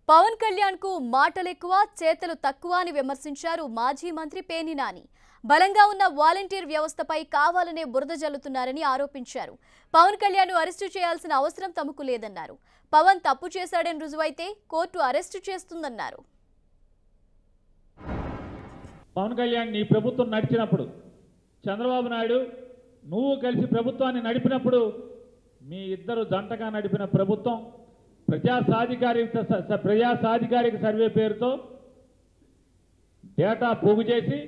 పవన్ కళ్యాణ్ కు మాటలెక్కువ చేతలు తక్కువ అని విమర్శించారు మాజీ మంత్రి పేర్ని నాని బలంగా ఉన్న వాలంటీర్ వ్యవస్థపై కావాలనే బురద జల్లుతున్నారని ఆరోపించారు పవన్ కళ్యాణ్ అరెస్టు చేయాల్సిన అవసరం తమకు లేదన్నారు పవన్ తప్పు చేశాడని రుజువైతే కోర్టు అరెస్టు చేస్తుందన్నారు పవన్ కళ్యాణ్ నీ ప్రభుత్వం నడిచినప్పుడు చంద్రబాబు నాయుడు నువ్వు కలిసి ప్రభుత్వాన్ని నడిపినప్పుడు మీ ఇద్దరు జంటగా నడిపిన ప్రభుత్వం ప్రజా సాధికారిక స- స- ప్రజా సాధికారిక సర్వే పేరుతో డేటా పోగు చేసి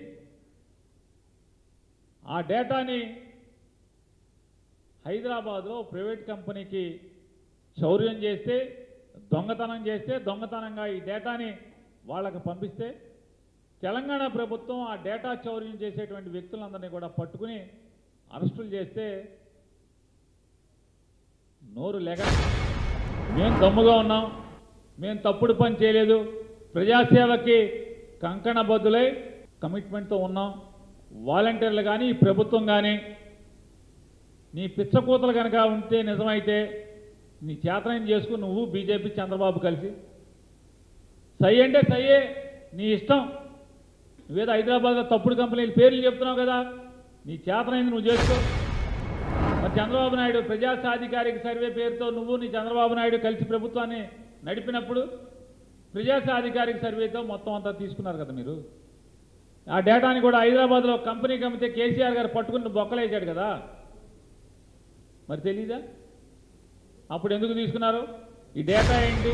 ఆ డేటాని హైదరాబాద్లో ప్రైవేట్ కంపెనీకి చౌర్యం చేస్తే దొంగతనం చేస్తే దొంగతనంగా ఈ డేటాని వాళ్ళకి పంపిస్తే తెలంగాణ ప్రభుత్వం ఆ డేటా చౌర్యం చేసేటువంటి వ్యక్తులందరినీ కూడా పట్టుకుని అరెస్టులు చేస్తే నోరు లెగ మేము దమ్ముగా ఉన్నాం మేము తప్పుడు పని చేయలేదు ప్రజాసేవకి కంకణబద్దులై కమిట్మెంట్తో ఉన్నాం వాలంటీర్లు కానీ ఈ ప్రభుత్వం కానీ నీ పిచ్చకూతలు కనుక ఉంటే నిజమైతే నీ చేతనైన చేసుకుని నువ్వు బీజేపీ చంద్రబాబు కలిసి సై అంటే సయ్యే నీ ఇష్టం నువ్వేదో హైదరాబాద్లో తప్పుడు కంపెనీల పేర్లు చెప్తున్నావు కదా నీ చేతనైంది నువ్వు చేసుకో మరి చంద్రబాబు నాయుడు ప్రజా సాధికారిక సర్వే పేరుతో నువ్వు నీ చంద్రబాబు నాయుడు కలిసి ప్రభుత్వాన్ని నడిపినప్పుడు ప్రజా సాధికారిక సర్వేతో మొత్తం అంతా తీసుకున్నారు కదా మీరు ఆ డేటాని కూడా హైదరాబాద్లో కంపెనీకి అమ్మితే కేసీఆర్ గారు పట్టుకుని బొక్కలేసాడు కదా మరి తెలీదా అప్పుడు ఎందుకు తీసుకున్నారు ఈ డేటా ఏంటి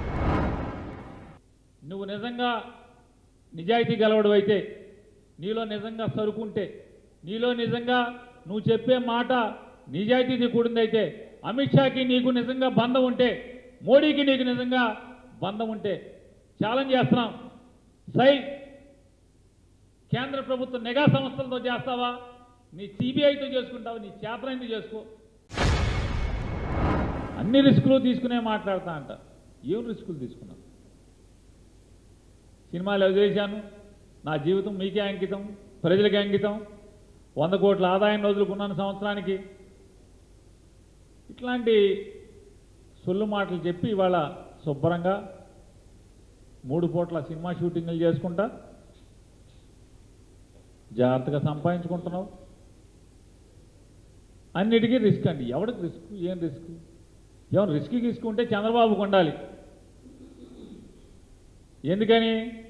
నువ్వు నిజంగా నిజాయితీ గలవడు అయితే నీలో నిజంగా సరుకుంటే నీలో నిజంగా నువ్వు చెప్పే మాట నిజాయితీ కూడిందైతే అమిత్ షాకి నీకు నిజంగా బంధం ఉంటే మోడీకి నీకు నిజంగా బంధం ఉంటే ఛాలెంజ్ చేస్తున్నాం సై కేంద్ర ప్రభుత్వ నిఘా సంస్థలతో చేస్తావా నీ సిబిఐతో చేసుకుంటావా నీ చేతనైంది చేసుకో అన్ని రిస్కులు తీసుకునే మాట్లాడతా అంట ఏం రిస్కులు తీసుకున్నావు సినిమాలు వదిలేశాను నా జీవితం మీకే అంకితం ప్రజలకే అంకితం వంద కోట్ల ఆదాయాన్ని వదులుకున్నాను సంవత్సరానికి ఇట్లాంటి సొల్లు మాటలు చెప్పి ఇవాళ శుభ్రంగా మూడు పూట్ల సినిమా షూటింగ్లు చేసుకుంటా జాగ్రత్తగా సంపాదించుకుంటున్నావు అన్నిటికీ రిస్క్ అండి ఎవరికి రిస్క్ ఏం రిస్క్ ఏమైనా రిస్క్ తీసుకుంటే చంద్రబాబుకు ఉండాలి ఎందుకని